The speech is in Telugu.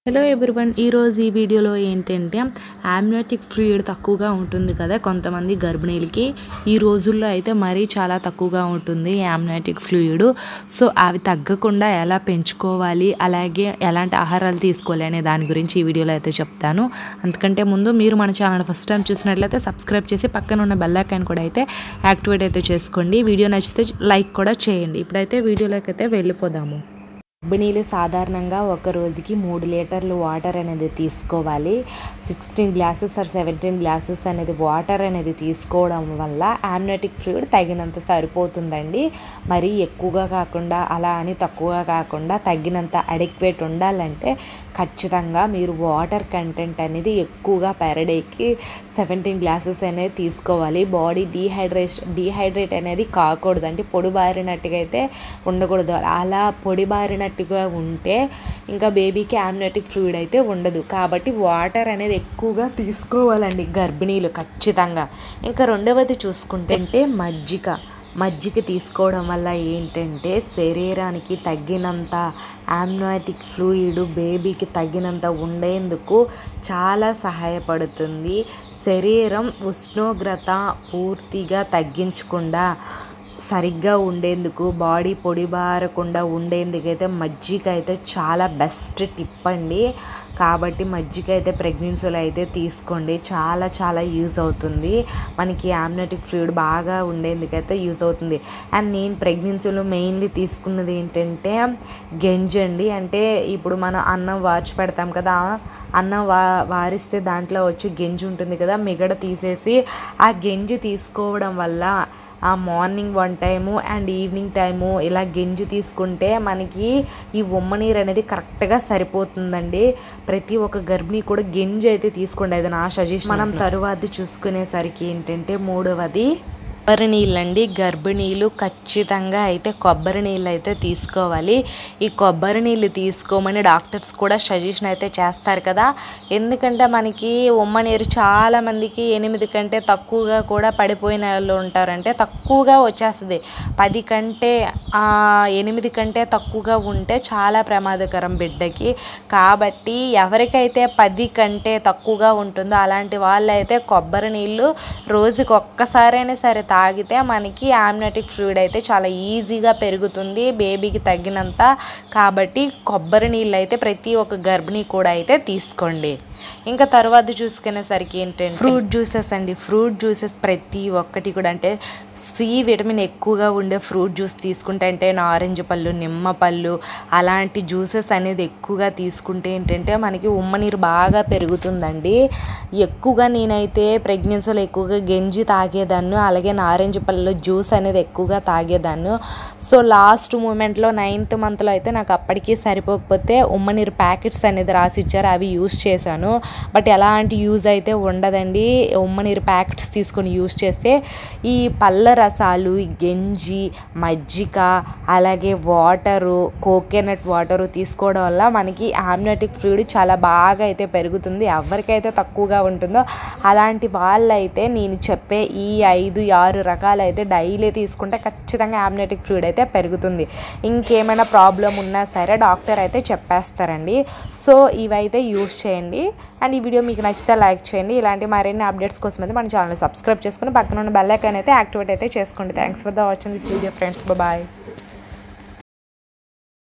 హలో ఎవ్రీవన్ ఈరోజు ఈ వీడియోలో ఏంటంటే ఆమ్నియోటిక్ ఫ్లూయిడ్ తక్కువగా ఉంటుంది కదా కొంతమంది గర్భిణీలకి ఈ రోజుల్లో అయితే మరీ చాలా తక్కువగా ఉంటుంది ఆమ్నియోటిక్ ఫ్లూయిడ్ సో అవి తగ్గకుండా ఎలా పెంచుకోవాలి అలాగే ఎలాంటి ఆహారాలు తీసుకోవాలి అనే దాని గురించి ఈ వీడియోలో అయితే చెప్తాను అందుకంటే ముందు మీరు మన ఛానల్ ఫస్ట్ టైం చూసినట్లయితే సబ్స్క్రైబ్ చేసి పక్కన ఉన్న బెల్ ఐకాన్ కూడా అయితే యాక్టివేట్ అయితే చేసుకోండి వీడియో నచ్చితే లైక్ కూడా చేయండి ఇప్పుడైతే వీడియోలోకి అయితే వెళ్ళిపోదాము గర్భిణీలు సాధారణంగా ఒక రోజుకి మూడు లీటర్లు వాటర్ అనేది తీసుకోవాలి sixteen glasses or seventeen glasses అనేది వాటర్ అనేది తీసుకోవడం వల్ల ఆమ్నెటిక్ ఫ్లూయిడ్ తగినంత సరిపోతుందండి మరీ ఎక్కువగా కాకుండా అలా అని తక్కువగా కాకుండా తగినంత అడిక్వేట్ ఉండాలంటే ఖచ్చితంగా మీరు వాటర్ కంటెంట్ అనేది ఎక్కువగా పెర్ డేకి సెవెంటీన్ గ్లాసెస్ అనేది తీసుకోవాలి బాడీ డీహైడ్రేషన్ డీహైడ్రేట్ అనేది కాకూడదు అంటే పొడి బారినట్టుగా అయితే ఉండకూడదు అలా పొడి బారినట్టుగా ఉంటే ఇంకా బేబీకి ఆమ్నెటిక్ ఫ్లూయిడ్ అయితే ఉండదు కాబట్టి వాటర్ అనేది ఎక్కువగా తీసుకోవాలండి గర్భిణీలు ఖచ్చితంగా ఇంకా రెండవది చూసుకుంటే అంటే మజ్జిగ మజ్జిగ తీసుకోవడం వల్ల ఏంటంటే శరీరానికి తగ్గినంత ఆమ్నాటిక్ ఫ్లూయిడ్ బేబీకి తగినంత ఉండేందుకు చాలా సహాయపడుతుంది శరీరం ఉష్ణోగ్రత పూర్తిగా తగ్గించకుండా సరిగ్గా ఉండేందుకు బాడీ పొడిబారకుండా ఉండేందుకు అయితే మజ్జిగ అయితే చాలా బెస్ట్ టిప్ అండి కాబట్టి మజ్జిగ అయితే ప్రెగ్నెన్సీలో అయితే తీసుకోండి చాలా చాలా యూజ్ అవుతుంది మనకి ఆమ్నెటిక్ ఫ్లూయిడ్ బాగా ఉండేందుకైతే యూజ్ అవుతుంది అండ్ నేను ప్రెగ్నెన్సీలో మెయిన్లీ తీసుకున్నది ఏంటంటే గెంజండి అంటే ఇప్పుడు మనం అన్నం వార్చి పెడతాం కదా అన్నం వా వారిస్తే దాంట్లో వచ్చి గెంజి ఉంటుంది కదా మిగడ తీసేసి ఆ గెంజి తీసుకోవడం వల్ల ఆ morning one time and evening time ఇలా గెంజి తీసుకుంటే మనకి ఈ ఉమ్మ నీరు అనేది కరెక్ట్గా సరిపోతుందండి ప్రతి ఒక్క గర్భిణి కూడా గెంజి అయితే తీసుకోండి అది నా సజెషన్ మనం తరువాత చూసుకునేసరికి ఏంటంటే మూడవది కొబ్బరి నీళ్ళండి గర్భిణీలు ఖచ్చితంగా అయితే కొబ్బరి నీళ్ళు అయితే తీసుకోవాలి ఈ కొబ్బరి నీళ్ళు తీసుకోమని డాక్టర్స్ కూడా సజెషన్ అయితే చేస్తారు కదా ఎందుకంటే మనకి ఉమ్మ నీరు చాలామందికి ఎనిమిది కంటే తక్కువగా కూడా పడిపోయిన వాళ్ళు ఉంటారంటే తక్కువగా వచ్చేస్తుంది పది కంటే ఎనిమిది కంటే తక్కువగా ఉంటే చాలా ప్రమాదకరం బిడ్డకి కాబట్టి ఎవరికైతే పది కంటే తక్కువగా ఉంటుందో అలాంటి వాళ్ళైతే కొబ్బరి నీళ్ళు రోజుకి ఒక్కసారైనా సరే తాగితే మనకి ఆమ్నెటిక్ ఫ్లూయిడ్ అయితే చాలా ఈజీగా పెరుగుతుంది బేబీకి తగ్గినంత కాబట్టి కొబ్బరి నీళ్ళు అయితే ప్రతి ఒక్క గర్భిణి కూడా అయితే తీసుకోండి ఇంకా తర్వాత చూసుకునేసరికి ఏంటంటే ఫ్రూట్ జ్యూసెస్ అండి ఫ్రూట్ జ్యూసెస్ ప్రతి ఒక్కటి కూడా అంటే సి విటమిన్ ఎక్కువగా ఉండే ఫ్రూట్ జ్యూస్ తీసుకుంటే అంటే నారెంజ్ పళ్ళు నిమ్మ పళ్ళు అలాంటి జ్యూసెస్ అనేది ఎక్కువగా తీసుకుంటే ఏంటంటే మనకి ఉమ్మ నీరు బాగా పెరుగుతుందండి ఎక్కువగా నేనైతే ప్రెగ్నెన్సీలో ఎక్కువగా గెంజి తాగేదాన్ని అలాగే నారెంజ్ పళ్ళు జ్యూస్ అనేది ఎక్కువగా తాగేదాన్ని సో లాస్ట్ మూమెంట్లో నైన్త్ మంత్లో అయితే నాకు అప్పటికి సరిపోకపోతే ఉమ్మ నీరు ప్యాకెట్స్ అనేది రాసిచ్చారు అవి యూస్ చేశాను బట్ ఎలాంటి యూజ్ అయితే ఉండదండి ఉమ్మ నీరు ప్యాకెట్స్ తీసుకొని యూస్ చేస్తే ఈ పళ్ళ రసాలు ఈ గెంజి మజ్జిగ అలాగే వాటరు కోకోనట్ వాటరు తీసుకోవడం వల్ల మనకి ఆమ్నెటిక్ ఫ్లూయిడ్ చాలా బాగా అయితే పెరుగుతుంది ఎవరికైతే తక్కువగా ఉంటుందో అలాంటి వాళ్ళైతే నేను చెప్పే ఈ ఐదు ఆరు రకాలైతే డైలీ తీసుకుంటే ఖచ్చితంగా ఆమ్నెటిక్ ఫ్లూయిడ్ అయితే పెరుగుతుంది ఇంకేమైనా ప్రాబ్లం ఉన్నా సరే డాక్టర్ అయితే చెప్పేస్తారండి సో ఇవైతే యూస్ చేయండి అండ్ ఈ వీడియో మీకు నచ్చితే లైక్ చేయండి ఇలాంటి మరిన్ని అప్డేట్స్ కోసం అయితే మన ఛానల్ సబ్స్క్రైబ్ చేసుకుని పక్కన ఉన్న బెల్ ఐకాన్ అయితే యాక్టివేట్ అయితే చేసుకోండి thanks for the watching this video friends bye